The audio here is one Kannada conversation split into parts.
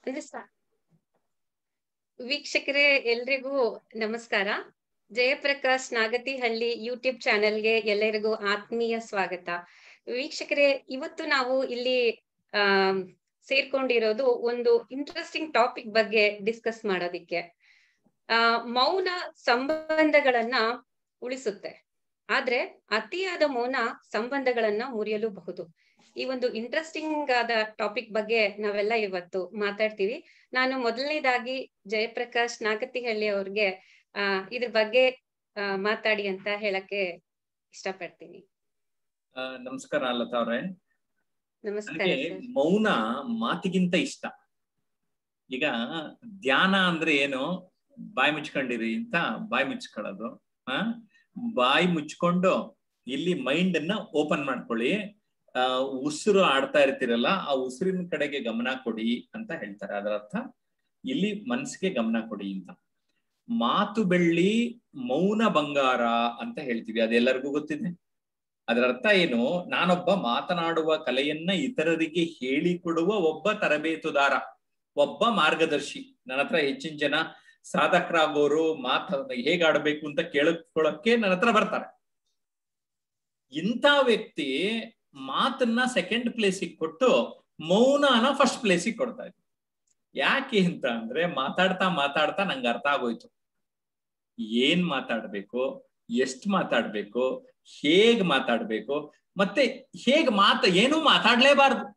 ಅಂದ್ರೆ ಸ- ವೀಕ್ಷಕರೇ ಎಲ್ರಿಗೂ ನಮಸ್ಕಾರ ಜಯಪ್ರಕಾಶ್ ನಾಗತಿಹಳ್ಳಿ ಯೂಟ್ಯೂಬ್ ಚಾನೆಲ್ಗೆ ಎಲ್ಲರಿಗೂ ಆತ್ಮೀಯ ಸ್ವಾಗತ ವೀಕ್ಷಕರೇ ಇವತ್ತು ನಾವು ಇಲ್ಲಿ ಆ ಸೇರ್ಕೊಂಡಿರೋದು ಒಂದು ಇಂಟ್ರೆಸ್ಟಿಂಗ್ ಟಾಪಿಕ್ ಬಗ್ಗೆ ಡಿಸ್ಕಸ್ ಮಾಡೋದಿಕ್ಕೆ ಆ ಮೌನ ಸಂಬಂಧಗಳನ್ನ ಉಳಿಸುತ್ತೆ ಆದ್ರೆ ಅತಿಯಾದ ಮೌನ ಸಂಬಂಧಗಳನ್ನ ಮುರಿಯಲೂಬಹುದು ಈ ಒಂದು ಇಂಟ್ರೆಸ್ಟಿಂಗ್ ಆದ ಟಾಪಿಕ್ ಬಗ್ಗೆ ನಾವೆಲ್ಲ ಇವತ್ತು ಮಾತಾಡ್ತೀವಿ ನಾನು ಮೊದಲನೇದಾಗಿ ಜಯಪ್ರಕಾಶ್ ನಾಗತಿಹಳ್ಳಿ ಅವ್ರಿಗೆ ಆ ಇದ್ರ ಬಗ್ಗೆ ಆ, ಮಾತಾಡಿ ಅಂತ ಹೇಳಕ್ಕೆ ಇಷ್ಟಪಡ್ತೀನಿ ಆ, ನಮಸ್ಕಾರ ಲತಾ ಅವ್ರೆ ನಮಸ್ಕಾರ ನನಗೆ ಸರ್ ಮೌನ ಮಾತಿಗಿಂತ ಇಷ್ಟ ಈಗ ಧ್ಯಾನ ಅಂದ್ರೆ ಏನು ಬಾಯಿ ಮುಚ್ಕೊಂಡಿರಿ ಅಂತ ಬಾಯಿ ಮುಚ್ಕೊಳ್ಳೋದು ಆ ಬಾಯಿ ಮುಚ್ಕೊಂಡು ಇಲ್ಲಿ ಮೈಂಡ್ ಅನ್ನ ಓಪನ್ ಮಾಡ್ಕೊಳ್ಳಿ ಆ ಉಸಿರು ಆಡ್ತಾ ಇರ್ತೀರಲ್ಲ ಆ ಉಸಿರಿನ ಕಡೆಗೆ ಗಮನ ಕೊಡಿ ಅಂತ ಹೇಳ್ತಾರೆ ಅದರ ಅರ್ಥ ಇಲ್ಲಿ ಮನ್ಸಿಗೆ ಗಮನ ಕೊಡಿ ಅಂತ ಮಾತು ಬೆಳ್ಳಿ ಮೌನ ಬಂಗಾರ ಅಂತ ಹೇಳ್ತೀವಿ ಅದೆಲ್ಲರಿಗೂ ಗೊತ್ತಿದೆ ಅದರ ಅರ್ಥ ಏನು ನಾನೊಬ್ಬ ಮಾತನಾಡುವ ಕಲೆಯನ್ನ ಇತರರಿಗೆ ಹೇಳಿಕೊಡುವ ಒಬ್ಬ ತರಬೇತುದಾರ ಒಬ್ಬ ಮಾರ್ಗದರ್ಶಿ ನನ್ನ ಹತ್ರ ಹೆಚ್ಚಿನ ಜನ ಸಾಧಕರಾಗೋರು ಮಾತ ಹೇಗ್ ಆಡ್ಬೇಕು ಅಂತ ಕೇಳಿಕೊಳ್ಳಕ್ಕೆ ನನ್ನ ಹತ್ರ ಬರ್ತಾರೆ ಇಂಥ ವ್ಯಕ್ತಿ ಮಾತನ್ನ ಸೆಕೆಂಡ್ ಪ್ಲೇಸಿಗೆ ಕೊಟ್ಟು ಮೌನನ ಫಸ್ಟ್ ಪ್ಲೇಸಿಗೆ ಕೊಡ್ತಾ ಇದ್ರು ಯಾಕೆ ಅಂತ ಅಂದ್ರೆ ಮಾತಾಡ್ತಾ ಮಾತಾಡ್ತಾ ನಂಗೆ ಅರ್ಥ ಆಗೋಯ್ತು ಏನ್ ಮಾತಾಡ್ಬೇಕು ಎಷ್ಟ್ ಮಾತಾಡ್ಬೇಕು ಹೇಗ್ ಮಾತಾಡ್ಬೇಕು ಮತ್ತೆ ಹೇಗ್ ಮಾತ ಏನೂ ಮಾತಾಡ್ಲೇಬಾರ್ದು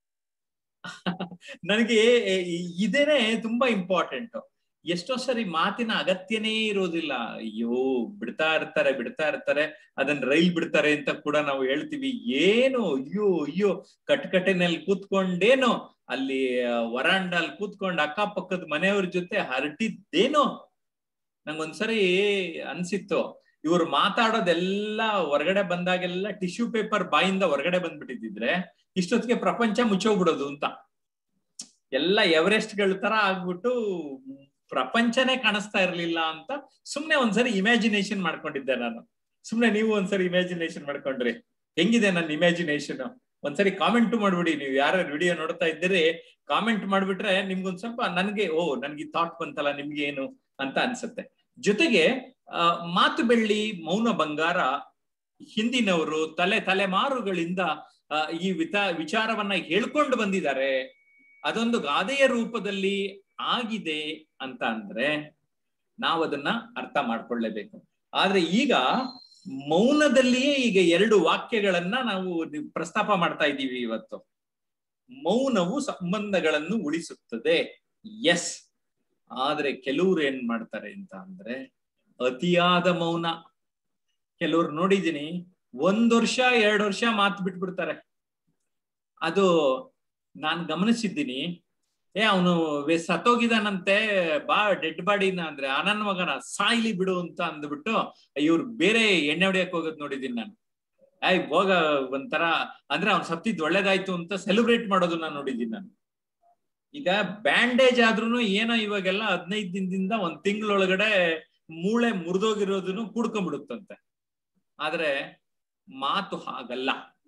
ನನಗೆ ಇದೇನೆ ತುಂಬಾ ಇಂಪಾರ್ಟೆಂಟ್ ಎಷ್ಟೋ ಸರಿ ಮಾತಿನ ಅಗತ್ಯನೇ ಇರೋದಿಲ್ಲ ಅಯ್ಯೋ ಬಿಡ್ತಾ ಇರ್ತಾರೆ ಬಿಡ್ತಾ ಇರ್ತಾರೆ ಅದನ್ನ ರೈಲ್ ಬಿಡ್ತಾರೆ ಅಂತ ಕೂಡ ನಾವು ಹೇಳ್ತೀವಿ ಏನು ಅಯ್ಯೋ ಅಯ್ಯೋ ಕಟ್ಕಟೆನಲ್ಲಿ ಕೂತ್ಕೊಂಡೇನೋ ಅಲ್ಲಿ ವರಾಂಡಲ್ ಕೂತ್ಕೊಂಡು ಅಕ್ಕಪಕ್ಕದ ಮನೆಯವ್ರ ಜೊತೆ ಹರಟಿದ್ದೇನೋ ನಂಗೊಂದ್ಸರಿ ಅನ್ಸಿತ್ತು ಇವ್ರು ಮಾತಾಡೋದೆಲ್ಲ ಹೊರಗಡೆ ಬಂದಾಗೆಲ್ಲ ಟಿಶ್ಯೂ ಪೇಪರ್ ಬಾಯಿಂದ ಹೊರಗಡೆ ಬಂದ್ಬಿಟ್ಟಿದ್ರೆ ಇಷ್ಟೊತ್ತಿಗೆ ಪ್ರಪಂಚ ಮುಚ್ಚೋಗ್ಬಿಡೋದು ಅಂತ ಎಲ್ಲ ಎವರೆಸ್ಟ್ ಗಳ ತರ ಆಗ್ಬಿಟ್ಟು ಪ್ರಪಂಚನೇ ಕಾಣಿಸ್ತಾ ಇರ್ಲಿಲ್ಲ ಅಂತ ಸುಮ್ನೆ ಒಂದ್ಸರಿ ಇಮ್ಯಾಜಿನೇಷನ್ ಮಾಡ್ಕೊಂಡಿದ್ದೆ ನಾನು ಸುಮ್ನೆ ನೀವು ಒಂದ್ಸರಿ ಇಮ್ಯಾಜಿನೇಷನ್ ಮಾಡ್ಕೊಂಡ್ರಿ ಹೆಂಗಿದೆ ನನ್ನ ಇಮ್ಯಾಜಿನೇಷನ್ ಒಂದ್ಸರಿ ಕಾಮೆಂಟ್ ಮಾಡ್ಬಿಡಿ ನೀವು ಯಾರ್ಯಾರು ವಿಡಿಯೋ ನೋಡ್ತಾ ಇದ್ದೀರಿ ಕಾಮೆಂಟ್ ಮಾಡ್ಬಿಟ್ರೆ ನಿಮ್ಗೊಂದ್ ಸ್ವಲ್ಪ ನನ್ಗೆ ಓ ನನ್ಗೆ ಥಾಟ್ ಬಂತಲ್ಲ ನಿಮ್ಗೆ ಏನು ಅಂತ ಅನ್ಸುತ್ತೆ ಜೊತೆಗೆ ಆ ಮಾತು ಬೆಳ್ಳಿ ಮೌನ ಬಂಗಾರ ಹಿಂದಿನವರು ತಲೆ ತಲೆಮಾರುಗಳಿಂದ ಆ, ಈ ವಿತ ವಿಚಾರವನ್ನ ಹೇಳ್ಕೊಂಡು ಬಂದಿದ್ದಾರೆ ಅದೊಂದು ಗಾದೆಯ ರೂಪದಲ್ಲಿ ಆಗಿದೆ ಅಂತ ಅಂದ್ರೆ ನಾವು ಅದನ್ನ ಅರ್ಥ ಮಾಡ್ಕೊಳ್ಳೇಬೇಕು ಆದ್ರೆ ಈಗ ಮೌನದಲ್ಲಿಯೇ ಈಗ ಎರಡು ವಾಕ್ಯಗಳನ್ನ ನಾವು ಪ್ರಸ್ತಾಪ ಮಾಡ್ತಾ ಇದ್ದೀವಿ ಇವತ್ತು ಮೌನವು ಸಂಬಂಧಗಳನ್ನು ಉಳಿಸುತ್ತದೆ ಎಸ್ ಆದ್ರೆ ಕೆಲವ್ರು ಏನ್ ಮಾಡ್ತಾರೆ ಅಂತ ಅಂದ್ರೆ ಅತಿಯಾದ ಮೌನ ಕೆಲವ್ರು ನೋಡಿದೀನಿ ಒಂದ್ ವರ್ಷ ಎರಡ್ ವರ್ಷ ಮಾತು ಬಿಟ್ಬಿಡ್ತಾರೆ ಅದು ನಾನ್ ಗಮನಿಸಿದ್ದೀನಿ ಏ ಅವನು ಸತ್ತೋಗಿದಾನಂತೆ ಬಾ ಡೆಡ್ ಬಾಡಿನ ಅಂದ್ರೆ ಆ ನನ್ನ ಮಗನ ಸಾಯ್ಲಿ ಬಿಡು ಅಂತ ಅಂದ್ಬಿಟ್ಟು ಇವ್ರು ಬೇರೆ ಎಣ್ಣೆ ಹೊಡಿಯಕ್ ಹೋಗೋದ್ ನೋಡಿದೀನಿ ನಾನು ಆಯ್ ಹೋಗ ಒಂಥರ ಅಂದ್ರೆ ಅವ್ನ್ ಸತ್ತಿದ್ ಒಳ್ಳೇದಾಯ್ತು ಅಂತ ಸೆಲೆಬ್ರೇಟ್ ಮಾಡೋದನ್ನ ನೋಡಿದೀನಿ ನಾನು ಈಗ ಬ್ಯಾಂಡೇಜ್ ಆದ್ರೂನು ಏನೋ ಇವಾಗೆಲ್ಲ ಹದಿನೈದು ದಿನದಿಂದ ಒಂದ್ ತಿಂಗಳೊಳಗಡೆ ಮೂಳೆ ಮುರಿದೋಗಿರೋದನ್ನು ಕೂಡ್ಕೊಂಡ್ಬಿಡುತ್ತಂತೆ ಆದ್ರೆ ಮಾತು ಹಾಗಲ್ಲ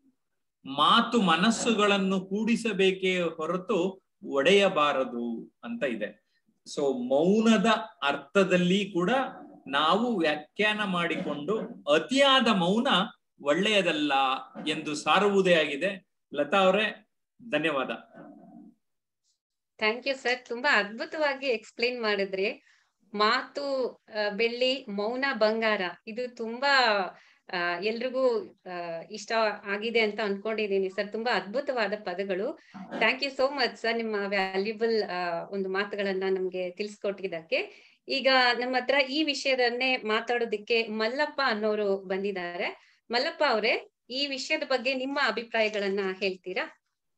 ಮಾತು ಮನಸ್ಸುಗಳನ್ನು ಕೂಡಿಸಬೇಕೇ ಹೊರತು ಒಡೆಯಬಾರದು ಅಂತ ಇದೆ ಸೊ ಮೌನದ ಅರ್ಥದಲ್ಲಿ ಕೂಡ ನಾವು ವ್ಯಾಖ್ಯಾನ ಮಾಡಿಕೊಂಡು ಅತಿಯಾದ ಮೌನ ಒಳ್ಳೆಯದಲ್ಲ ಎಂದು ಸಾರುವುದೇ ಆಗಿದೆ ಲತಾ ಅವರೇ ಧನ್ಯವಾದ ಥ್ಯಾಂಕ್ ಯು ಸರ್ ತುಂಬಾ ಅದ್ಭುತವಾಗಿ ಎಕ್ಸ್ಪ್ಲೇನ್ ಮಾಡಿದ್ರಿ ಮಾತು ಆ, ಬೆಳ್ಳಿ ಮೌನ ಬಂಗಾರ ಇದು ತುಂಬಾ ಆ, ಎಲ್ರಿಗೂ ಆ, ಇಷ್ಟ ಆಗಿದೆ ಅಂತ ಅನ್ಕೊಂಡಿದೀನಿ ಸರ್ ತುಂಬಾ ಅದ್ಭುತವಾದ ಪದಗಳು thank you so much sir ನಿಮ್ಮ ವ್ಯಾಲ್ಯೂಬಲ್ ಒಂದು ಮಾತುಗಳನ್ನ ನಮ್ಗೆ ತಿಳಿಸ್ಕೊಟ್ಟಿದ್ದಕ್ಕೆ ಈಗ ನಮ್ಮ ಹತ್ರ ಈ ವಿಷಯದನ್ನೇ ಮಾತಾಡೋದಿಕ್ಕೆ ಮಲ್ಲಪ್ಪ ಅನ್ನೋರು ಬಂದಿದ್ದಾರೆ ಮಲ್ಲಪ್ಪ ಅವರೇ ಈ ವಿಷಯದ ಬಗ್ಗೆ ನಿಮ್ಮ ಅಭಿಪ್ರಾಯಗಳನ್ನ ಹೇಳ್ತೀರಾ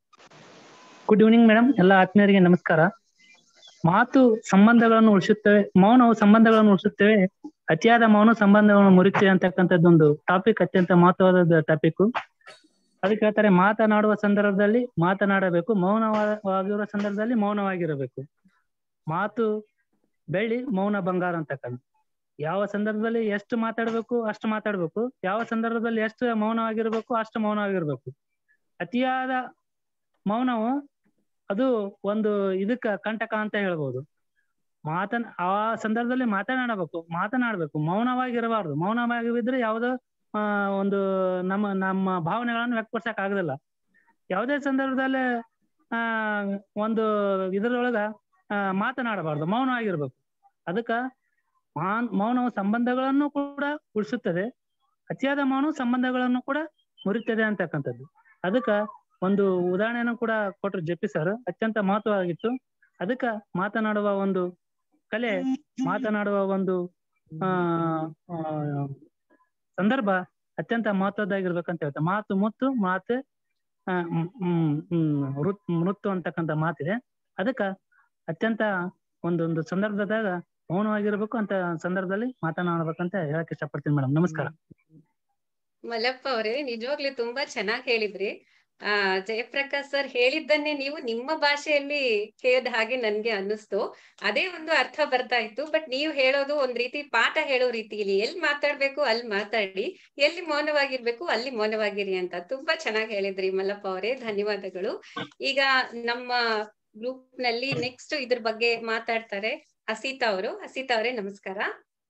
ಗುಡ್ ಈವ್ನಿಂಗ್ ಮೇಡಮ್ ಎಲ್ಲ ಆತ್ಮೀಯರಿಗೆ ನಮಸ್ಕಾರ ಮಾತು ಸಂಬಂಧಗಳನ್ನು ಉಳಿಸುತ್ತವೆ ಮೌನವು ಸಂಬಂಧಗಳನ್ನು ಉಳಿಸುತ್ತವೆ ಅತಿಯಾದ ಮೌನ ಸಂಬಂಧಗಳನ್ನು ಮುರಿಯುತ್ತೆ ಅಂತಕ್ಕಂಥದ್ದೊಂದು ಟಾಪಿಕ್ ಅತ್ಯಂತ ಮಹತ್ವವಾದ ಟಾಪಿಕ್ ಅದಕ್ಕೆ ಹೇಳ್ತಾರೆ ಮಾತನಾಡುವ ಸಂದರ್ಭದಲ್ಲಿ ಮಾತನಾಡಬೇಕು ಮೌನವಾಗಿರುವ ಸಂದರ್ಭದಲ್ಲಿ ಮೌನವಾಗಿರಬೇಕು ಮಾತು ಬೆಳ್ಳಿ ಮೌನ ಬಂಗಾರ ಅಂತಕ್ಕಂಥ ಯಾವ ಸಂದರ್ಭದಲ್ಲಿ ಎಷ್ಟು ಮಾತಾಡ್ಬೇಕು ಅಷ್ಟು ಮಾತಾಡ್ಬೇಕು ಯಾವ ಸಂದರ್ಭದಲ್ಲಿ ಎಷ್ಟು ಮೌನವಾಗಿರ್ಬೇಕು ಅಷ್ಟು ಮೌನವಾಗಿರ್ಬೇಕು ಅತಿಯಾದ ಮೌನವು ಅದು ಒಂದು ಇದಕ್ಕ ಕಂಟಕ ಅಂತ ಹೇಳ್ಬೋದು ಮಾತನ್ ಆ ಸಂದರ್ಭದಲ್ಲಿ ಮಾತನಾಡಬೇಕು ಮಾತನಾಡ್ಬೇಕು ಮೌನವಾಗಿರಬಾರ್ದು ಮೌನವಾಗಿದ್ರೆ ಯಾವುದೋ ಆ ಒಂದು ನಮ್ಮ ನಮ್ಮ ಭಾವನೆಗಳನ್ನು ವ್ಯಕ್ತಪಡಿಸಕ್ ಆಗುದಿಲ್ಲ ಯಾವುದೇ ಸಂದರ್ಭದಲ್ಲಿ ಆ ಒಂದು ಇದರೊಳಗ ಆ ಮಾತನಾಡಬಾರ್ದು ಮೌನವಾಗಿರ್ಬೇಕು ಅದಕ್ಕ ಮಾನ್ ಮೌನವು ಸಂಬಂಧಗಳನ್ನು ಕೂಡ ಉಳಿಸುತ್ತದೆ ಅತಿಯಾದ ಮೌನವು ಸಂಬಂಧಗಳನ್ನು ಕೂಡ ಮುರಿತದೆ ಅಂತಕ್ಕಂಥದ್ದು ಅದಕ್ಕ ಒಂದು ಉದಾಹರಣೆಯನ್ನು ಕೂಡ ಕೊಟ್ರು ಜೆಪಿ ಸರ್ ಅತ್ಯಂತ ಮಹತ್ವವಾಗಿತ್ತು ಅದಕ್ಕ ಮಾತನಾಡುವ ಒಂದು ಕಲೆ ಮಾತನಾಡುವ ಒಂದು ಆ ಆ, ಸಂದರ್ಭ ಅತ್ಯಂತ ಮಹತ್ವದ್ದಾಗಿರ್ಬೇಕಂತ ಹೇಳ್ತಾರೆ ಮಾತು ಮುತ್ತು ಮಾತು ಆ, ಹ್ಮ್, ಹ್ಮ್, ಹ್ಮ್, ವೃತ್ ಮೃತ್ತು ಅಂತಕ್ಕಂಥ ಮಾತಿದೆ ಅದಕ್ಕ ಅತ್ಯಂತ ಒಂದೊಂದು ಸಂದರ್ಭದಾಗ ಮೌನವಾಗಿರ್ಬೇಕು ಅಂತ ಸಂದರ್ಭದಲ್ಲಿ ಮಾತನಾಡ್ಬೇಕಂತ ಹೇಳಕ್ ಇಷ್ಟಪಡ್ತೀನಿ ಮೇಡಮ್ ನಮಸ್ಕಾರ ಮಲ್ಲಪ್ಪ ಅವರೇ ನಿಜವಾಗ್ಲೂ ತುಂಬಾ ಚೆನ್ನಾಗಿ ಹೇಳಿದ್ರಿ ಆ ಜಯಪ್ರಕಾಶ್ ಸರ್ ಹೇಳಿದ್ದನ್ನೇ ನೀವು ನಿಮ್ಮ ಭಾಷೆಯಲ್ಲಿ ಕೇಳಿದ ಹಾಗೆ ನನ್ಗೆ ಅನ್ನಿಸ್ತು ಅದೇ ಒಂದು ಅರ್ಥ ಬರ್ತಾ ಇತ್ತು ಬಟ್ ನೀವು ಹೇಳೋದು ಒಂದ್ ರೀತಿ ಪಾಠ ಹೇಳೋ ರೀತಿಯಲ್ಲಿ ಎಲ್ಲಿ ಮಾತಾಡ್ಬೇಕು ಅಲ್ಲಿ ಮಾತಾಡಿ ಎಲ್ಲಿ ಮೌನವಾಗಿರ್ಬೇಕು ಅಲ್ಲಿ ಮೌನವಾಗಿರಿ ಅಂತ ತುಂಬಾ ಚೆನ್ನಾಗಿ ಹೇಳಿದ್ರಿ ಮಲ್ಲಪ್ಪ ಅವರೇ ಧನ್ಯವಾದಗಳು ಈಗ ನಮ್ಮ ಗ್ರೂಪ್ ನಲ್ಲಿ ನೆಕ್ಸ್ಟ್ ಇದ್ರ ಬಗ್ಗೆ ಮಾತಾಡ್ತಾರೆ ಅಸೀತಾ ಅವರು ಅಸೀತಾ ಅವರೇ ನಮಸ್ಕಾರ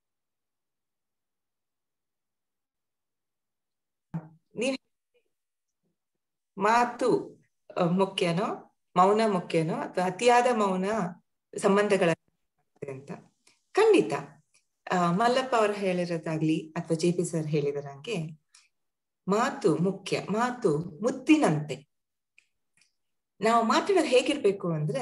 ಮಾತು ಆ, ಮುಖ್ಯನೋ ಮೌನ ಮುಖ್ಯನೋ ಅಥವಾ ಅತಿಯಾದ ಮೌನ ಸಂಬಂಧಗಳ ಅಂತ ಖಂಡಿತ ಆ, ಮಲ್ಲಪ್ಪ ಅವರು ಹೇಳಿರೋದಾಗ್ಲಿ ಅಥವಾ ಜೆ ಪಿ ಸರ್ ಹೇಳಿದರಂಗೆ ಮಾತು ಮುಖ್ಯ ಮಾತು ಮುತ್ತಿನಂತೆ ನಾವು ಮಾತಾಡೋದು ಹೇಗಿರ್ಬೇಕು ಅಂದ್ರೆ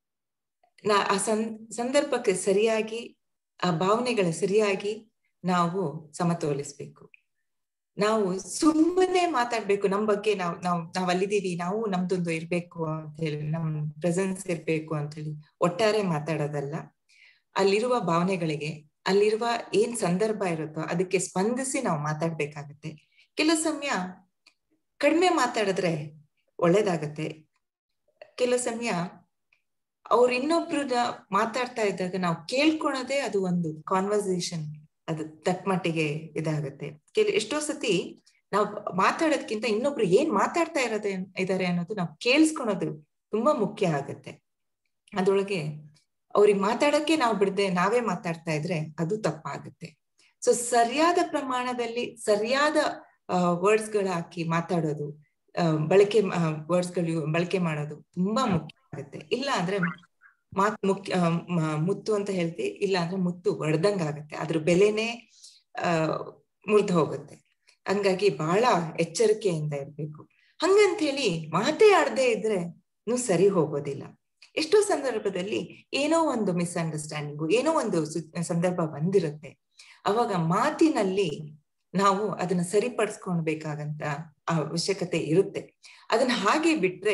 ನಾ ಆ ಸಂ ಸಂದರ್ಭಕ್ಕೆ ಸರಿಯಾಗಿ ಆ ಭಾವನೆಗಳ ಸರಿಯಾಗಿ ನಾವು ಸಮತೋಲಿಸ್ಬೇಕು ನಾವು ಸುಮ್ಮನೆ ಮಾತಾಡ್ಬೇಕು ನಮ್ ಬಗ್ಗೆ ನಾವು ನಾವು ನಾವ್ ಅಲ್ಲಿದ್ದೀವಿ ನಾವು ನಮ್ದೊಂದು ಇರ್ಬೇಕು ಅಂತ ಹೇಳಿ ನಮ್ ಪ್ರೆಸೆನ್ಸ್ ಇರ್ಬೇಕು ಅಂತ ಹೇಳಿ ಒಟ್ಟಾರೆ ಮಾತಾಡೋದಲ್ಲ ಅಲ್ಲಿರುವ ಭಾವನೆಗಳಿಗೆ ಅಲ್ಲಿರುವ ಏನ್ ಸಂದರ್ಭ ಇರುತ್ತೋ ಅದಕ್ಕೆ ಸ್ಪಂದಿಸಿ ನಾವು ಮಾತಾಡ್ಬೇಕಾಗತ್ತೆ ಕೆಲವು ಸಮಯ ಕಡಿಮೆ ಮಾತಾಡಿದ್ರೆ ಒಳ್ಳೇದಾಗತ್ತೆ ಕೆಲವು ಸಮಯ ಅವ್ರು ಇನ್ನೊಬ್ರನ್ನ ಮಾತಾಡ್ತಾ ಇದ್ದಾಗ ನಾವು ಕೇಳ್ಕೊಳೋದೇ ಅದು ಒಂದು ಕಾನ್ವರ್ಸೇಷನ್ ಅದು ತಕ್ಮಟ್ಟಿಗೆ ಇದಾಗತ್ತೆ ಕೆಲ ಎಷ್ಟೋ ಸತಿ ನಾವು ಮಾತಾಡೋದ್ಕಿಂತ ಇನ್ನೊಬ್ರು ಏನ್ ಮಾತಾಡ್ತಾ ಇರೋದೇ ಇದಾರೆ ಅನ್ನೋದು ನಾವು ಕೇಳಿಸ್ಕೊಳೋದು ತುಂಬಾ ಮುಖ್ಯ ಆಗತ್ತೆ ಅದ್ರೊಳಗೆ ಅವ್ರಿಗೆ ಮಾತಾಡಕ್ಕೆ ನಾವು ಬಿಡದೆ ನಾವೇ ಮಾತಾಡ್ತಾ ಇದ್ರೆ ಅದು ತಪ್ಪಾಗುತ್ತೆ ಸೊ ಸರಿಯಾದ ಪ್ರಮಾಣದಲ್ಲಿ ಸರಿಯಾದ ವರ್ಡ್ಸ್ ಗಳು ಹಾಕಿ ಮಾತಾಡೋದು ಆ, ಬಳಕೆ ವರ್ಡ್ಸ್ ಗಳು ಬಳಕೆ ಮಾಡೋದು ತುಂಬಾ ಮುಖ್ಯ ಆಗುತ್ತೆ ಇಲ್ಲ ಅಂದ್ರೆ ಮಾತ್ ಮುಖ್ಯ ಆ, ಮ- ಮುತ್ತು ಅಂತ ಹೇಳ್ತೀವಿ ಇಲ್ಲ ಅಂದ್ರೆ ಮುತ್ತು ಒಡ್ದಂಗ್ ಆಗುತ್ತೆ ಅದ್ರ ಬೆಲೆನೇ ಆ ಮುರಿದು ಹೋಗುತ್ತೆ ಹಂಗಾಗಿ ಬಹಳ ಎಚ್ಚರಿಕೆಯಿಂದ ಇರ್ಬೇಕು ಹಂಗಂತ ಹೇಳಿ ಮಾತೇ ಆಡದೆ ಇದ್ರೆ ನೀವು ಸರಿ ಹೋಗೋದಿಲ್ಲ ಎಷ್ಟೋ ಸಂದರ್ಭದಲ್ಲಿ ಏನೋ ಒಂದು ಮಿಸ್ಅಂಡರ್ಸ್ಟ್ಯಾಂಡಿಂಗು ಏನೋ ಒಂದು ಸು- ಸಂದರ್ಭ ಬಂದಿರುತ್ತೆ ಅವಾಗ ಮಾತಿನಲ್ಲಿ ನಾವು ಅದನ್ನ ಸರಿಪಡಿಸ್ಕೊಳ್ಬೇಕಾಗಂತ ಅವಶ್ಯಕತೆ ಇರುತ್ತೆ ಅದನ್ನ ಹಾಗೆ ಬಿಟ್ರೆ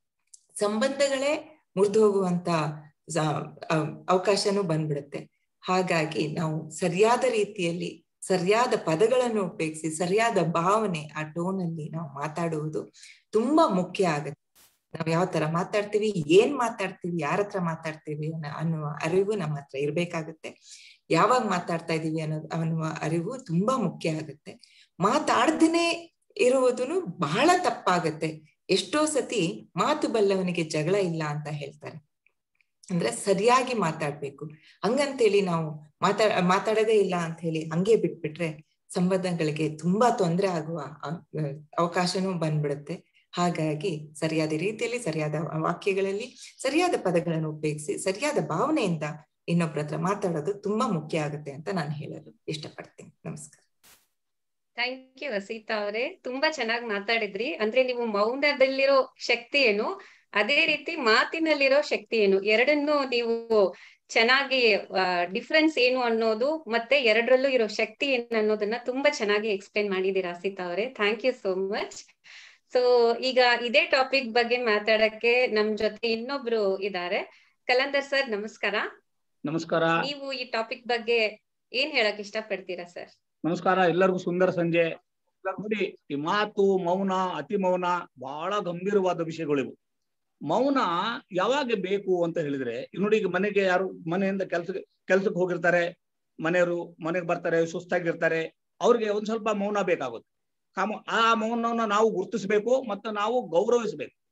ಸಂಬಂಧಗಳೇ ಮುರಿದು ಹೋಗುವಂತ ಸ- ಅ- ಅವಕಾಶನೂ ಬಂದ್ಬಿಡುತ್ತೆ ಹಾಗಾಗಿ ನಾವು ಸರಿಯಾದ ರೀತಿಯಲ್ಲಿ ಸರಿಯಾದ ಪದಗಳನ್ನು ಉಪಯೋಗಿಸಿ ಸರಿಯಾದ ಭಾವನೆ ಆ ಟೋನ್ ಅಲ್ಲಿ ನಾವು ಮಾತಾಡುವುದು ತುಂಬಾ ಮುಖ್ಯ ಆಗುತ್ತೆ ನಾವು ಯಾವ ತರ ಮಾತಾಡ್ತೀವಿ ಏನ್ ಮಾತಾಡ್ತೀವಿ ಯಾರ ಹತ್ರ ಮಾತಾಡ್ತೀವಿ ಅನ್ನೋ ಅನ್ನುವ ಅರಿವು ನಮ್ಮ ಹತ್ರ ಇರ್ಬೇಕಾಗುತ್ತೆ ಯಾವಾಗ ಮಾತಾಡ್ತಾ ಇದೀವಿ ಅನ್ನೋದು ಅನ್ನುವ ಅರಿವು ತುಂಬಾ ಮುಖ್ಯ ಆಗುತ್ತೆ ಮಾತಾಡ್ದೇನೆ ಇರುವುದನ್ನು ಬಹಳ ತಪ್ಪಾಗತ್ತೆ ಎಷ್ಟೋ ಸತಿ ಮಾತು ಬಲ್ಲವನಿಗೆ ಜಗಳ ಇಲ್ಲ ಅಂತ ಹೇಳ್ತಾರೆ ಅಂದ್ರೆ ಸರಿಯಾಗಿ ಮಾತಾಡ್ಬೇಕು ಹಂಗಂತೇಳಿ ನಾವು ಮಾತಾಡ ಮಾತಾಡೋದೇ ಇಲ್ಲ ಅಂತ ಹೇಳಿ ಹಂಗೆ ಬಿಟ್ಬಿಟ್ರೆ ಸಂಬಂಧಗಳಿಗೆ ತುಂಬಾ ತೊಂದರೆ ಆಗುವ ಅ- ಅವಕಾಶನೂ ಬಂದ್ಬಿಡುತ್ತೆ ಹಾಗಾಗಿ ಸರಿಯಾದ ರೀತಿಯಲ್ಲಿ ಸರಿಯಾದ ವಾಕ್ಯಗಳಲ್ಲಿ ಸರಿಯಾದ ಪದಗಳನ್ನು ಉಪಯೋಗಿಸಿ ಸರಿಯಾದ ಭಾವನೆಯಿಂದ ಇನ್ನೊಬ್ಬರ ಹತ್ರ ಮಾತಾಡೋದು ತುಂಬಾ ಮುಖ್ಯ ಆಗುತ್ತೆ ಅಂತ ನಾನು ಹೇಳಲು ಇಷ್ಟಪಡ್ತೀನಿ ನಮಸ್ಕಾರ ಥ್ಯಾಂಕ್ ಯು ವಸೀತಾ ಅವರೇ ತುಂಬಾ ಚೆನ್ನಾಗಿ ಮಾತಾಡಿದ್ರಿ ಅಂದ್ರೆ ನೀವು ಮೌನದಲ್ಲಿರೋ ಶಕ್ತಿ ಏನು ಅದೇ ರೀತಿ ಮಾತಿನಲ್ಲಿರೋ ಶಕ್ತಿ ಏನು ಎರಡನ್ನೂ ನೀವು ಚೆನ್ನಾಗಿ ಡಿಫ್ರೆನ್ಸ್ ಏನು ಅನ್ನೋದು ಮತ್ತೆ ಎರಡರಲ್ಲೂ ಇರೋ ಶಕ್ತಿ ಏನು ಅನ್ನೋದನ್ನ ತುಂಬಾ ಚೆನ್ನಾಗಿ ಎಕ್ಸ್ಪ್ಲೇನ್ ಮಾಡಿದೀರಾ ಸೀತಾ ಅವರೇ thank you so much so ಈಗ ಇದೇ ಟಾಪಿಕ್ ಬಗ್ಗೆ ಮಾತಾಡಕ್ಕೆ ನಮ್ ಜೊತೆ ಇನ್ನೊಬ್ರು ಇದ್ದಾರೆ ಕಲಂದರ್ ಸರ್ ನಮಸ್ಕಾರ ನಮಸ್ಕಾರ ನೀವು ಈ ಟಾಪಿಕ್ ಬಗ್ಗೆ ಏನ್ ಹೇಳಕ್ ಇಷ್ಟ ಪಡ್ತೀರಾ ಸರ್ ನಮಸ್ಕಾರ ಎಲ್ಲರಿಗೂ ಸುಂದರ ಸಂಜೆ ನೋಡಿ ಈ ಮಾತು ಮೌನ ಅತಿ ಮೌನ ಬಹಳ ಗಂಭೀರವಾದ ವಿಷಯಗಳಿವು ಮೌನ ಯಾವಾಗ ಬೇಕು ಅಂತ ಹೇಳಿದ್ರೆ ಈಗ ನೋಡಿ ಈಗ ಮನೆಗೆ ಯಾರು ಮನೆಯಿಂದ ಕೆಲ್ಸ ಕೆಲ್ಸಕ್ಕೆ ಹೋಗಿರ್ತಾರೆ ಮನೆಯವರು ಮನೆಗೆ ಬರ್ತಾರೆ ಸುಸ್ತಾಗಿರ್ತಾರೆ ಅವ್ರಿಗೆ ಒಂದ್ ಸ್ವಲ್ಪ ಮೌನ ಬೇಕಾಗುತ್ತೆ ಕಾಮ ಆ ಮೌನವನ್ನ ನಾವು ಗುರುತಿಸ್ಬೇಕು ಮತ್ತು ನಾವು ಗೌರವಿಸ್ಬೇಕು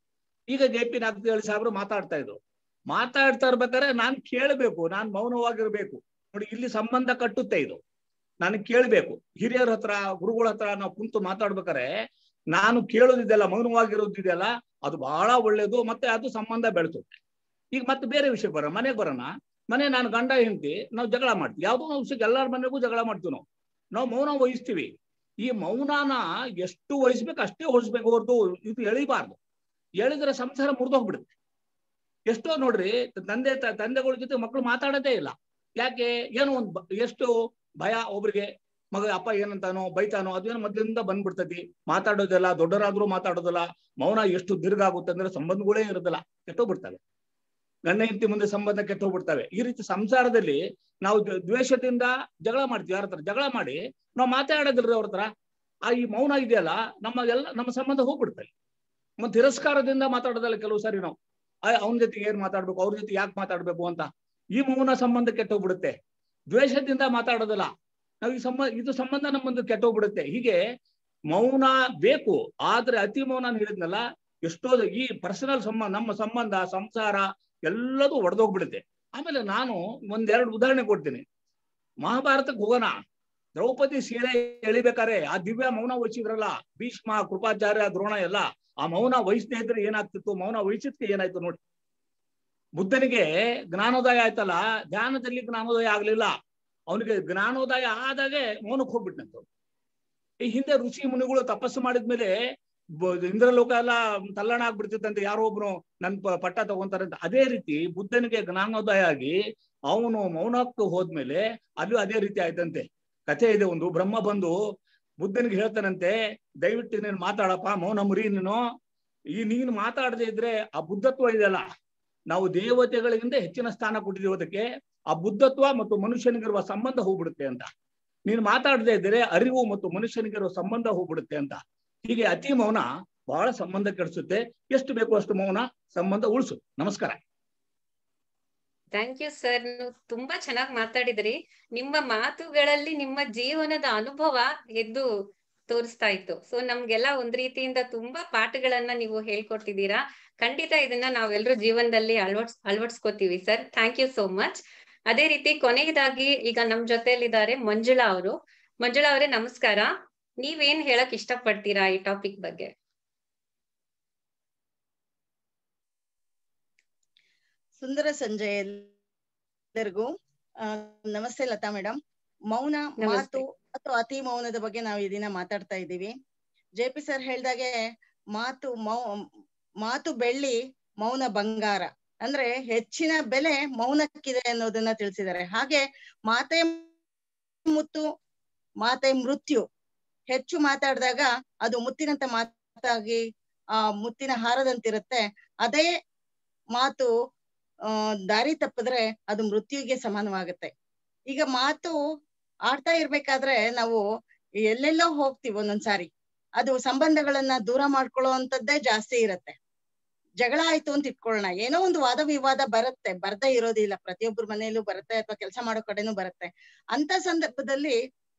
ಈಗ ಜೆ ಪಿ ನಾಗತಿಹಳ್ಳಿ ಸಾಹೇಬರು ಮಾತಾಡ್ತಾ ಇದ್ರು ಮಾತಾಡ್ತಾ ಇರ್ಬೇಕಾದ್ರೆ ನಾನ್ ಕೇಳಬೇಕು ನಾನ್ ಮೌನವಾಗಿರ್ಬೇಕು ನೋಡಿ ಇಲ್ಲಿ ಸಂಬಂಧ ಕಟ್ಟುತ್ತೆ ಇದು ನಾನು ಕೇಳ್ಬೇಕು ಹಿರಿಯರ ಹತ್ರ ಗುರುಗಳ ಹತ್ರ ನಾವು ಕುಂತು ಮಾತಾಡ್ಬೇಕಾರೆ ನಾನು ಕೇಳೋದಿದೆಯಲ್ಲ ಮೌನವಾಗಿರೋದಿದೆಯಲ್ಲ ಅದು ಬಹಳ ಒಳ್ಳೇದು ಮತ್ತೆ ಅದು ಸಂಬಂಧ ಬೆಳೆಸುತ್ತೆ ಈಗ ಮತ್ತೆ ಬೇರೆ ವಿಷಯ ಬರೋಣ ಮನೆಗೆ ಬರೋಣ ಮನೆ ನಾನು ಗಂಡ ಹೆಂಡತಿ ನಾವು ಜಗಳ ಮಾಡ್ತೀವಿ ಯಾವುದೋ ಒಂದು ವಿಷಯಕ್ಕೆ ಎಲ್ಲರ ಮನೆಗೂ ಜಗಳ ಮಾಡ್ತೀವಿ ನಾವು ನಾವು ಮೌನ ವಹಿಸ್ತೀವಿ ಈ ಮೌನಾನ ಎಷ್ಟು ವಹಿಸ್ಬೇಕು ಅಷ್ಟೇ ವಹಿಸ್ಬೇಕು ಹೊರತು ಇದು ಎಳಿಬಾರ್ದು ಎಳಿದ್ರೆ ಸಂಸಾರ ಮುರಿದೋಗ್ಬಿಡುತ್ತೆ ಎಷ್ಟೋ ನೋಡ್ರಿ ತಂದೆ ತ- ತಂದೆಗಳ ಜೊತೆ ಮಕ್ಕಳು ಮಾತಾಡೋದೇ ಇಲ್ಲ ಯಾಕೆ ಏನೋ ಒಂದು ಬ- ಎಷ್ಟು ಭಯ ಒಬ್ರಿಗೆ ಮಗ ಅಪ್ಪ ಏನಂತಾನೋ ಬೈತಾನೋ ಅದೇನೋ ಮೊದ್ಲಿಂದ ಬಂದ್ಬಿಡ್ತತಿ ಮಾತಾಡೋದಿಲ್ಲ ದೊಡ್ಡರಾದ್ರೂ ಮಾತಾಡೋದಿಲ್ಲ ಮೌನ ಎಷ್ಟು ದೀರ್ಘ ಆಗುತ್ತೆ ಅಂದ್ರೆ ಸಂಬಂಧಗಳೇ ಇರೋದಿಲ್ಲ ಕೆಟ್ಟೋಗ್ಬಿಡ್ತವೆ ಗಂಡ ಹೆಂಡತಿ ಮುಂದೆ ಸಂಬಂಧ ಕೆಟ್ಟೋಗ್ಬಿಡ್ತವೆ ಈ ರೀತಿ ಸಂಸಾರದಲ್ಲಿ ನಾವು ದ್ವ- ದ್ವೇಷದಿಂದ ಜಗಳ ಮಾಡ್ತೀವಿ ಯಾರ ಹತ್ರ ಜಗಳ ಮಾಡಿ ನಾವು ಮಾತಾಡೋದಿಲ್ರಿ ಅವ್ರ ಹತ್ರ ಆ ಈ ಮೌನ ಇದೆಯಲ್ಲ ನಮ್ಮ ಎಲ್ಲ ನಮ್ಮ ಸಂಬಂಧ ಹೋಗ್ಬಿಡ್ತವೆ ಮತ್ತೆ ತಿರಸ್ಕಾರದಿಂದ ಮಾತಾಡೋದಲ್ಲ ಕೆಲವು ಸಾರಿ ನಾವು ಅವನ ಜೊತೆಗೆ ಏನ್ ಮಾತಾಡ್ಬೇಕು ಅವ್ರ ಜೊತೆ ಯಾಕೆ ಮಾತಾಡ್ಬೇಕು ಅಂತ ಈ ಮೌನ ಸಂಬಂಧ ಕೆಟ್ಟೋಗ್ಬಿಡುತ್ತೆ ದ್ವೇಷದಿಂದ ಮಾತಾಡೋದಿಲ್ಲ ನಾವು ಈ ಸಂಬಂಧ ಇದು ಸಂಬಂಧ ನಮ್ಮೊಂದು ಕೆಟ್ಟೋಗ್ಬಿಡುತ್ತೆ ಹೀಗೆ ಮೌನ ಬೇಕು ಆದ್ರೆ ಅತಿ ಮೌನ ನಾನು ಹೇಳಿದ್ನಲ್ಲ ಎಷ್ಟೋ ಈ ಪರ್ಸನಲ್ ಸಂಬಂಧ ನಮ್ಮ ಸಂಬಂಧ ಸಂಸಾರ ಎಲ್ಲದೂ ಒಡೆದೋಗ್ಬಿಡುತ್ತೆ ಆಮೇಲೆ ನಾನು ಒಂದೆರಡು ಉದಾಹರಣೆ ಕೊಡ್ತೀನಿ ಮಹಾಭಾರತಕ್ಕೆ ಹೋಗೋಣ ದ್ರೌಪದಿ ಸೀರೆ ಎಳಿಬೇಕಾರೆ ಆ ದಿವ್ಯ ಮೌನ ವಹಿಸಿದ್ರಲ್ಲ ಭೀಷ್ಮ ಕೃಪಾಚಾರ್ಯ ದ್ರೋಣ ಎಲ್ಲ ಆ ಮೌನ ವಹಿಸದೇ ಇದ್ರೆ ಏನಾಗ್ತಿತ್ತು ಮೌನ ವಹಿಸಿದ್ಕೆ ಏನಾಯ್ತು ನೋಡಿ ಬುದ್ಧನಿಗೆ ಜ್ಞಾನೋದಯ ಆಯ್ತಲ್ಲ ಧ್ಯಾನದಲ್ಲಿ ಜ್ಞಾನೋದಯ ಆಗ್ಲಿಲ್ಲ ಅವನಿಗೆ ಜ್ಞಾನೋದಯ ಆದಾಗೆ ಮೌನಕ್ಕೆ ಹೋಗ್ಬಿಟ್ನಂತ ಈ ಹಿಂದೆ ಋಷಿ ಮುನಿಗಳು ತಪಸ್ಸು ಮಾಡಿದ್ಮೇಲೆ ಬ- ಇಂದ್ರಲೋಕ ಎಲ್ಲ ತಲ್ಲಣ ಆಗ್ಬಿಡ್ತಿತ್ತಂತೆ ಯಾರೋ ಒಬ್ರು ನನ್ ಪ- ಪಟ್ಟ ತಗೊಂತಾರೆ ಅಂತ ಅದೇ ರೀತಿ ಬುದ್ಧನಿಗೆ ಜ್ಞಾನೋದಯ ಆಗಿ ಅವನು ಮೌನಕ್ಕೆ ಹೋದ್ಮೇಲೆ ಅಲ್ಲೂ ಅದೇ ರೀತಿ ಆಯ್ತಂತೆ ಕಥೆ ಇದೆ ಒಂದು ಬ್ರಹ್ಮ ಬಂದು ಬುದ್ಧನಿಗೆ ಹೇಳ್ತಾನಂತೆ ದಯವಿಟ್ಟು ನೀನು ಮಾತಾಡಪ್ಪ ಮೌನ ಮುರಿ ನೀನು ಈ ನೀನು ಮಾತಾಡದೇ ಇದ್ರೆ ಆ ಬುದ್ಧತ್ವ ಇದೆಯಲ್ಲ ನಾವು ದೇವತೆಗಳಿಗಿಂತ ಹೆಚ್ಚಿನ ಸ್ಥಾನ ಕೊಟ್ಟಿದ್ದೀವಿ ಅದಕ್ಕೆ ಆ ಬುದ್ಧತ್ವ ಮತ್ತು ಮನುಷ್ಯನಿಗಿರುವ ಸಂಬಂಧ ಹೋಗ್ಬಿಡುತ್ತೆ ಅಂತ ನೀನು ಮಾತಾಡದೇ ಇದ್ರೆ ಅರಿವು ಮತ್ತು ಮನುಷ್ಯನಿಗಿರುವ ಸಂಬಂಧ ಹೋಗ್ಬಿಡುತ್ತೆ ಅಂತ ಹೀಗೆ ಅತಿ ಮೌನ ಬಹಳ ಸಂಬಂಧ ಕೆಡಿಸುತ್ತೆ ಎಷ್ಟು ಬೇಕು ಅಷ್ಟು ಮೌನ ಸಂಬಂಧ ಉಳಿಸು ನಮಸ್ಕಾರ ಥ್ಯಾಂಕ್ ಯು ಸರ್ ನೀವು ತುಂಬಾ ಚೆನ್ನಾಗಿ ಮಾತಾಡಿದ್ರಿ ನಿಮ್ಮ ಮಾತುಗಳಲ್ಲಿ ನಿಮ್ಮ ಜೀವನದ ಅನುಭವ ಎದ್ದು ತೋರಿಸ್ತಾ ಇತ್ತು ಸೊ ನಮ್ಗೆಲ್ಲ ಒಂದ್ ರೀತಿಯಿಂದ ತುಂಬಾ ಪಾಠಗಳನ್ನ ನೀವು ಹೇಳ್ಕೊಟ್ಟಿದ್ದೀರಾ ಖಂಡಿತ ಇದನ್ನ ನಾವೆಲ್ಲರೂ ಜೀವನದಲ್ಲಿ ಅಳವಡ್ಸ್ ಅಳವಡಿಸ್ಕೋತೀವಿ sir thank you so much ಅದೇ ರೀತಿ ಕೊನೆಯದಾಗಿ ಈಗ ನಮ್ ಜೊತೆಲಿದ್ದಾರೆ ಮಂಜುಳಾ ಅವರು ಮಂಜುಳಾ ಅವರೇ ನಮಸ್ಕಾರ ನೀವೇನ್ ಹೇಳಕ್ ಇಷ್ಟಪಡ್ತೀರಾ ಈ ಟಾಪಿಕ್ ಬಗ್ಗೆ ಸುಂದರ ಸಂಜೆ ಎಲ್ಲರಿಗೂ ಆ, ನಮಸ್ತೆ ಲತಾ ಮೇಡಮ್ ಮೌನ ನಮಸ್ತೆ. ಮಾತು ಅಥವಾ ಅತಿ ಮೌನದ ಬಗ್ಗೆ ನಾವು ಈ ದಿನ ಮಾತಾಡ್ತಾ ಇದ್ದೀವಿ ಜೆ ಪಿ ಸರ್ ಹೇಳ್ದಾಗೆ ಮಾತು ಮೌ ಮಾತು ಬೆಳ್ಳಿ ಮೌನ ಬಂಗಾರ ಅಂದ್ರೆ ಹೆಚ್ಚಿನ ಬೆಲೆ ಮೌನಕ್ಕಿದೆ ಅನ್ನೋದನ್ನ ತಿಳಿಸಿದ್ದಾರೆ ಹಾಗೆ ಮಾತೆ ಮುತ್ತು ಮಾತೆ ಮೃತ್ಯು ಹೆಚ್ಚು ಮಾತಾಡಿದಾಗ ಅದು ಮುತ್ತಿನಂತ ಮಾತಾಗಿ ಆ ಮುತ್ತಿನ ಹಾರದಂತಿರುತ್ತೆ ಅದೇ ಮಾತು ಆ ದಾರಿ ತಪ್ಪಿದ್ರೆ ಅದು ಮೃತ್ಯುವಿಗೆ ಸಮಾನವಾಗುತ್ತೆ ಈಗ ಮಾತು ಆಡ್ತಾ ಇರ್ಬೇಕಾದ್ರೆ ನಾವು ಎಲ್ಲೆಲ್ಲೋ ಹೋಗ್ತೀವಿ ಒಂದೊಂದ್ಸಾರಿ ಅದು ಸಂಬಂಧಗಳನ್ನ ದೂರ ಮಾಡ್ಕೊಳ್ಳೋ ಅಂತದ್ದೇ ಜಾಸ್ತಿ ಇರತ್ತೆ ಜಗಳ ಆಯ್ತು ಅಂತ ಇಟ್ಕೊಳ್ಳೋಣ ಏನೋ ಒಂದು ವಾದ ವಿವಾದ ಬರುತ್ತೆ ಬರ್ದೇ ಇರೋದಿಲ್ಲ ಪ್ರತಿಯೊಬ್ಬರ ಮನೆಯಲ್ಲೂ ಬರುತ್ತೆ ಅಥವಾ ಕೆಲಸ ಮಾಡೋ ಕಡೆನೂ ಬರುತ್ತೆ ಅಂತ ಸಂದರ್ಭದಲ್ಲಿ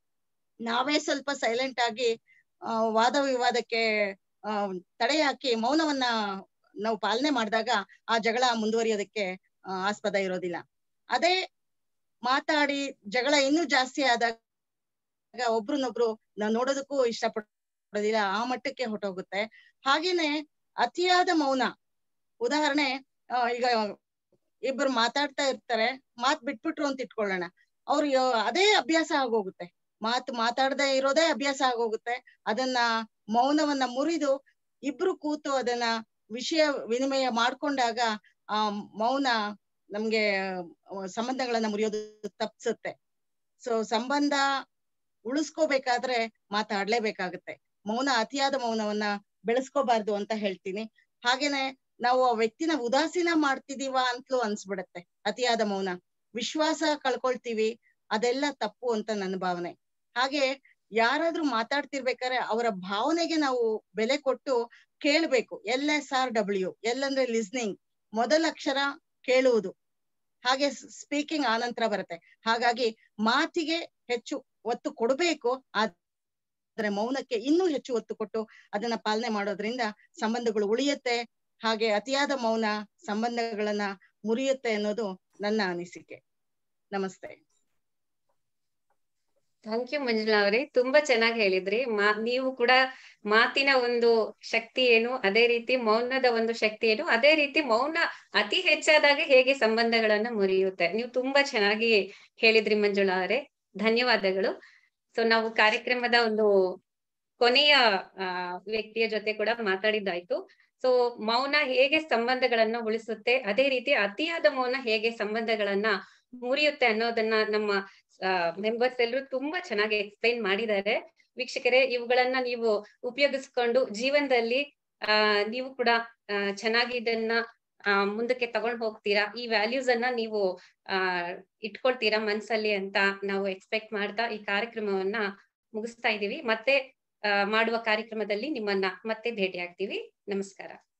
ನಾವೇ ಸ್ವಲ್ಪ ಸೈಲೆಂಟ್ ಆಗಿ ಆ ವಾದ ವಿವಾದಕ್ಕೆ ಆ ತಡೆ ಹಾಕಿ ಮೌನವನ್ನ ನಾವು ಪಾಲನೆ ಮಾಡಿದಾಗ ಆ ಜಗಳ ಮುಂದುವರಿಯೋದಕ್ಕೆ ಆ, ಆಸ್ಪದ ಇರೋದಿಲ್ಲ ಅದೇ ಮಾತಾಡಿ ಜಗಳ ಇನ್ನೂ ಜಾಸ್ತಿ ಆದಾಗ ಒಬ್ರನ್ನೊಬ್ರು ನಾವು ನೋಡೋದಕ್ಕೂ ಇಷ್ಟಪಡೋದಿಲ್ಲ ಆ ಮಟ್ಟಕ್ಕೆ ಹೊಟ್ಟೋಗುತ್ತೆ ಹಾಗೇನೆ ಅತಿಯಾದ ಮೌನ ಉದಾಹರಣೆ ಆ, ಈಗ ಇಬ್ಬರು ಮಾತಾಡ್ತಾ ಇರ್ತಾರೆ ಮಾತ್ ಬಿಟ್ಬಿಟ್ರು ಅಂತ ಇಟ್ಕೊಳ್ಳೋಣ ಅವ್ರಿಗೆ ಅದೇ ಅಭ್ಯಾಸ ಆಗೋಗುತ್ತೆ ಮಾತು ಮಾತಾಡದೆ ಇರೋದೇ ಅಭ್ಯಾಸ ಆಗೋಗುತ್ತೆ ಅದನ್ನ ಮೌನವನ್ನ ಮುರಿದು ಇಬ್ರು ಕೂತು ಅದನ್ನ ವಿಷಯ ವಿನಿಮಯ ಮಾಡ್ಕೊಂಡಾಗ ಆ ಮೌನ ನಮ್ಗೆ ಆ, ಸಂಬಂಧಗಳನ್ನ ಮುರಿಯೋದು ತಪ್ಸುತ್ತೆ ಸೊ ಸಂಬಂಧ ಉಳಿಸ್ಕೋಬೇಕಾದ್ರೆ ಮಾತಾಡ್ಲೇಬೇಕಾಗುತ್ತೆ ಮೌನ ಅತಿಯಾದ ಮೌನವನ್ನ ಬೆಳೆಸ್ಕೋಬಾರ್ದು ಅಂತ ಹೇಳ್ತೀನಿ ಹಾಗೇನೆ ನಾವು ಆ ವ್ಯಕ್ತಿನ ಉದಾಸೀನ ಮಾಡ್ತಿದೀವ ಅಂತಲೂ ಅನ್ಸ್ಬಿಡತ್ತೆ ಅತಿಯಾದ ಮೌನ ವಿಶ್ವಾಸ ಕಳ್ಕೊಳ್ತೀವಿ ಅದೆಲ್ಲ ತಪ್ಪು ಅಂತ ನನ್ನ ಭಾವನೆ ಹಾಗೆ ಯಾರಾದ್ರೂ ಮಾತಾಡ್ತಿರ್ಬೇಕಾದ್ರೆ ಅವರ ಭಾವನೆಗೆ ನಾವು ಬೆಲೆ ಕೊಟ್ಟು ಕೇಳ್ಬೇಕು L S R W L ಅಂದ್ರೆ ಲಿಸ್ನಿಂಗ್ ಮೊದಲ ಅಕ್ಷರ ಕೇಳುವುದು ಹಾಗೆ ಸ್ಪೀಕಿಂಗ್ ಆನಂತರ ಬರುತ್ತೆ ಹಾಗಾಗಿ ಮಾತಿಗೆ ಹೆಚ್ಚು ಒತ್ತು ಕೊಡಬೇಕು ಆದ್ರೆ ಮೌನಕ್ಕೆ ಇನ್ನೂ ಹೆಚ್ಚು ಒತ್ತು ಕೊಟ್ಟು ಅದನ್ನ ಪಾಲನೆ ಮಾಡೋದ್ರಿಂದ ಸಂಬಂಧಗಳು ಉಳಿಯುತ್ತೆ ಹಾಗೆ ಅತಿಯಾದ ಮೌನ ಸಂಬಂಧಗಳನ್ನ ಮುರಿಯುತ್ತೆ ಅನ್ನೋದು ನನ್ನ ಅನಿಸಿಕೆ ನಮಸ್ತೆ ಥ್ಯಾಂಕ್ ಯು ಮಂಜುಳಾ ಅವರೇ ತುಂಬಾ ಚೆನ್ನಾಗಿ ಹೇಳಿದ್ರಿ ಮಾ ನೀವು ಕೂಡ ಮಾತಿನ ಒಂದು ಶಕ್ತಿ ಏನು ಅದೇ ರೀತಿ ಮೌನದ ಒಂದು ಶಕ್ತಿ ಏನು ಅದೇ ರೀತಿ ಮೌನ ಅತಿ ಹೆಚ್ಚಾದಾಗ ಹೇಗೆ ಸಂಬಂಧಗಳನ್ನ ಮುರಿಯುತ್ತೆ ನೀವು ತುಂಬಾ ಚೆನ್ನಾಗಿ ಹೇಳಿದ್ರಿ ಮಂಜುಳಾ ಅವರೇ ಧನ್ಯವಾದಗಳು ಸೊ ನಾವು ಕಾರ್ಯಕ್ರಮದ ಒಂದು ಕೊನೆಯ ಆ ವ್ಯಕ್ತಿಯ ಜೊತೆ ಕೂಡ ಮಾತಾಡಿದ್ದಾಯ್ತು ಸೊ ಮೌನ ಹೇಗೆ ಸಂಬಂಧಗಳನ್ನ ಉಳಿಸುತ್ತೆ ಅದೇ ರೀತಿ ಅತಿಯಾದ ಮೌನ ಹೇಗೆ ಸಂಬಂಧಗಳನ್ನ ಮುರಿಯುತ್ತೆ ಅನ್ನೋದನ್ನ ನಮ್ಮ ಮೆಂಬರ್ಸ್ ಎಲ್ಲರೂ ತುಂಬಾ ಚೆನ್ನಾಗಿ ಎಕ್ಸ್ಪ್ಲೈನ್ ಮಾಡಿದ್ದಾರೆ ವೀಕ್ಷಕರೇ ಇವುಗಳನ್ನ ನೀವು ಉಪಯೋಗಿಸ್ಕೊಂಡು ಜೀವನದಲ್ಲಿ ಆ ನೀವು ಕೂಡ ಆ ಚೆನ್ನಾಗಿ ಇದನ್ನ ಆ ಮುಂದಕ್ಕೆ ತಗೊಂಡ್ ಹೋಗ್ತೀರಾ ಈ ವ್ಯಾಲ್ಯೂಸ್ ಅನ್ನ ನೀವು ಆ ಇಟ್ಕೊಳ್ತೀರಾ ಮನ್ಸಲ್ಲಿ ಅಂತ ನಾವು ಎಕ್ಸ್ಪೆಕ್ಟ್ ಮಾಡ್ತಾ ಈ ಕಾರ್ಯಕ್ರಮವನ್ನ ಮುಗಿಸ್ತಾ ಇದೀವಿ ಮತ್ತೆ ಆ ಮಾಡುವ ಕಾರ್ಯಕ್ರಮದಲ್ಲಿ ನಿಮ್ಮನ್ನ ಮತ್ತೆ ಭೇಟಿ ಆಗ್ತೀವಿ ನಮಸ್ಕಾರ